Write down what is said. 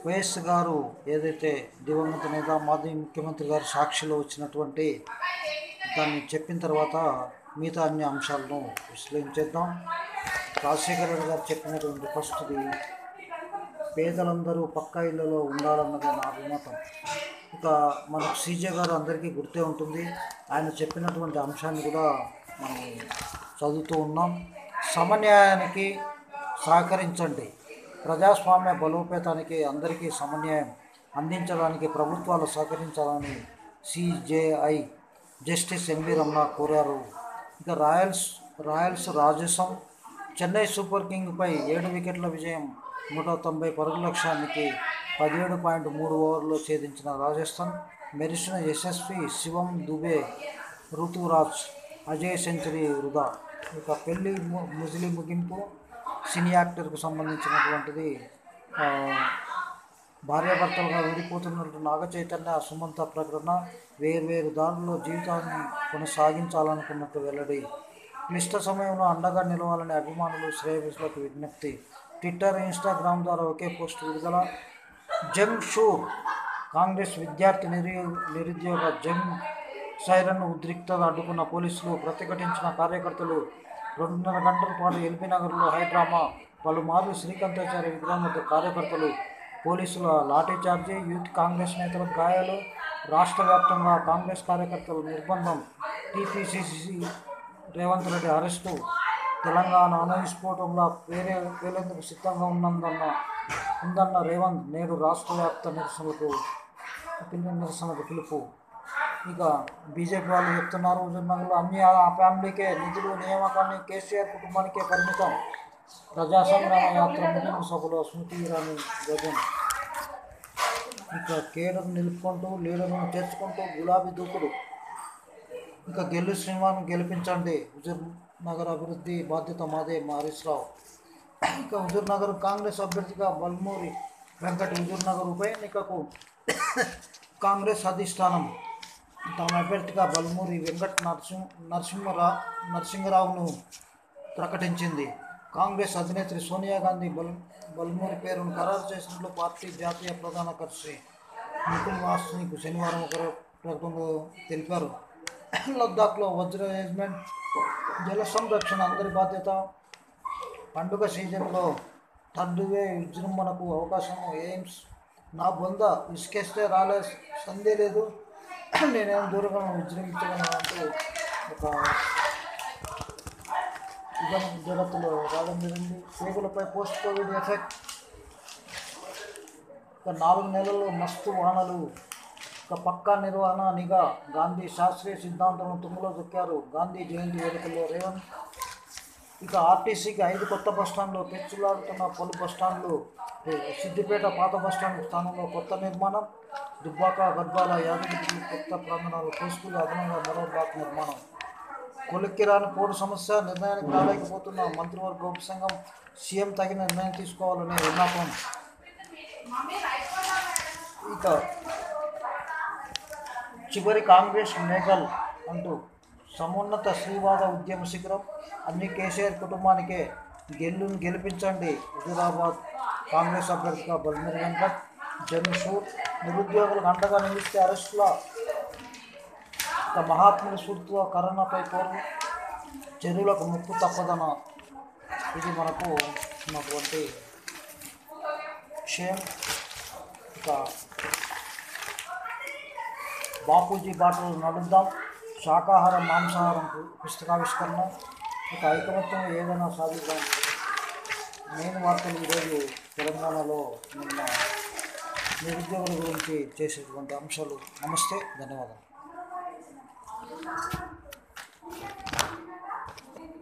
YS గారు ఏదైతే దివంగత నేత మాజీ ముఖ్యమంత్రి గారు సాక్షిలో వచ్చినటువంటి దాన్ని చెప్పిన తర్వాత మిగతా అన్ని అంశాలను విశ్లేషించేద్దాం రాజశేఖర రెడ్డి గారు చెప్పినటువంటి ఫస్ట్ది పేదలందరూ పక్కా ఇళ్లలో ఉండాలన్నది నా అభిమతం ఇక మనకు సీజే గారు అందరికీ గుర్తే ఉంటుంది ఆయన చెప్పినటువంటి అంశాన్ని కూడా మనం చదువుతూ ఉన్నాం సమన్యాయానికి సహకరించండి ప్రజాస్వామ్య బలోపేతానికి అందరికీ సమన్యాయం అందించడానికి ప్రభుత్వాలు సహకరించాలని సిజేఐ జస్టిస్ ఎంవి రమణ కోరారు ఇక రాయల్స్ రాయల్స్ రాజసం చెన్నై సూపర్ కింగ్పై ఏడు వికెట్ల విజయం నూట తొంభై పరుగుల లక్ష్యానికి పదిహేడు పాయింట్ మూడు ఓవర్లో ఛేదించిన రాజస్థాన్ మెరిసిన యశస్వి శివం దుబే ఋతురాజ్ అజయ్ సెంచరీ వృధా ఇక పెళ్లి ము- ముజిలి ముగింపు సినీ యాక్టర్కు సంబంధించినటువంటిది ఆ, భార్యాభర్తలుగా విడిపోతున్నట్టు నాగ చైతన్య సుమంత ప్రకటన వేర్వేరు దారుల్లో జీవితాన్ని కొనసాగించాలనుకున్నట్టు వెల్లడి క్లిష్ట సమయంలో అండగా నిలవాలని అభిమానులు శ్రేయస్సులకు విజ్ఞప్తి ట్విట్టర్ ఇన్స్టాగ్రామ్ ద్వారా ఒకే పోస్ట్ విడుదల జంగ్ షూర్ కాంగ్రెస్ విద్యార్థి నిరు నిరుద్యోగ జంగ్ సైరన్ ఉద్రిక్తత అడ్డుకున్న పోలీసులు ప్రతిఘటించిన కార్యకర్తలు రెండున్నర గంటల పాటు ఎల్బీ నగర్లో హైడ్రామా పలుమార్లు శ్రీకాంతాచార్య విగ్రహం వద్ద కార్యకర్తలు పోలీసుల లాఠీచార్జీ యూత్ కాంగ్రెస్ నేతలకు గాయాలు రాష్ట్ర వ్యాప్తంగా కాంగ్రెస్ కార్యకర్తల నిర్బంధం టీపీసీసీ రేవంత్ రెడ్డి అరెస్టు తెలంగాణ అణు విస్ఫోటంలో వేరే వేలేందుకు సిద్ధంగా ఉన్నందన్న ఉందన్న రేవంత్ నేడు రాష్ట్ర వ్యాప్త నిరసనలకు పిలుపు నిరసనకు పిలుపు ఇక బీజేపీ వాళ్ళు చెప్తున్నారు హుజూర్నగర్లో అన్ని ఆ ఫ్యామిలీకే నిధులు నియామకాన్ని కేసీఆర్ కుటుంబానికే పరిమితం ప్రజా సంగ్రామ యాత్ర ముగింపు సభలో స్మృతి ఇరానీ గజన్ ఇక కేడర్ నిలుపుకుంటూ లీడర్ను చేర్చుకుంటూ గులాబీ దూకుడు ఇంకా గెల్లు శ్రీమాన్ గెలిపించండి హుజూర్ నగర్ అభివృద్ధి బాధ్యత మాదే మా హరీష్ రావు ఇంకా హుజూర్ నగర్ కాంగ్రెస్ అభ్యర్థిగా బల్మూరి వెంకట హుజూర్ నగర్ ఉప ఎన్నికకు కాంగ్రెస్ అధిష్టానం తమ అభ్యర్థిగా బల్మూరి వెంకట నరసింహ నరసింహరా నరసింహరావును ప్రకటించింది కాంగ్రెస్ అధినేత్రి సోనియా గాంధీ బల్ బల్మూరి పేరును ఖరారు చేసినట్లు పార్టీ జాతీయ ప్రధాన కార్యదర్శి ముకుల్ వాస్నిక్ శనివారం ఒక ప్రకటనలో తెలిపారు లద్దాఖ్లో వజ్ర మేనేజ్మెంట్ జల సంరక్షణ అందరి బాధ్యత పండుగ సీజన్లో థర్డ్ వే విజృంభణకు అవకాశం ఎయిమ్స్ నా బొంద ఇసుకేస్తే రాలే సందే లేదు నేనేం దూరంగా విజృంభించగలను అంటూ ఒక యుగం జగత్తులో రావడం జరిగింది పేగులపై పోస్ట్ కోవిడ్ ఎఫెక్ట్ ఒక నాలుగు నెలల్లో మస్తు వానలు ఒక పక్కా నిర్వహణ నిఘా గాంధీ శాస్త్రీయ సిద్ధాంతాలను తుంగలో దొక్కారు గాంధీ జయంతి వేడుకల్లో రేవంత్ ఇక ఆర్టీసీకి ఐదు కొత్త బస్టాండ్లు పెచ్చులాడుతున్న పలు బస్టాండ్లు ఏ, సిద్దిపేట పాత బస్టాండ్ స్థానంలో కొత్త నిర్మాణం దుబ్బాక గద్వాల యాదగిరి కొత్త ప్రాంగణాలు తీసుకుని అదనంగా మరో బ్లాక్ నిర్మాణం కొలిక్కిరాని పోటు సమస్య నిర్ణయానికి రాలేకపోతున్న మంత్రివర్గ ఉపసంఘం సీఎం తగిన నిర్ణయం తీసుకోవాలనే విన్నపం ఇక చివరి కాంగ్రెస్ నేగల్ అంటూ సమున్నత శ్రీవాద ఉద్యమ శిఖరం అన్ని కేసీఆర్ కుటుంబానికే గెల్లును గెలిపించండి హుజూరాబాద్ కాంగ్రెస్ అభ్యర్థిగా బల్మూరి వెంకట్ జన్షూర్ నిరుద్యోగులకు అండగా నిలిస్తే అరెస్టుల ఇక మహాత్ముడి స్ఫూర్తితో కరోనాపై పోరు చెరువులకు ముప్పు తప్పదన ఇది మనకు ఉన్నటువంటి విషయం ఇక బాపూజీ బాటలు నడుద్దాం శాకాహారం మాంసాహారం పు- పుస్తకావిష్కరణ ఇక ఐకమత్యం ఏదైనా సాధిద్దాం మెయిన్ వార్తలు ఈరోజు తెలంగాణలో నిన్న నిరుద్యోగుల గురించి చేసేటువంటి అంశాలు నమస్తే ధన్యవాదాలు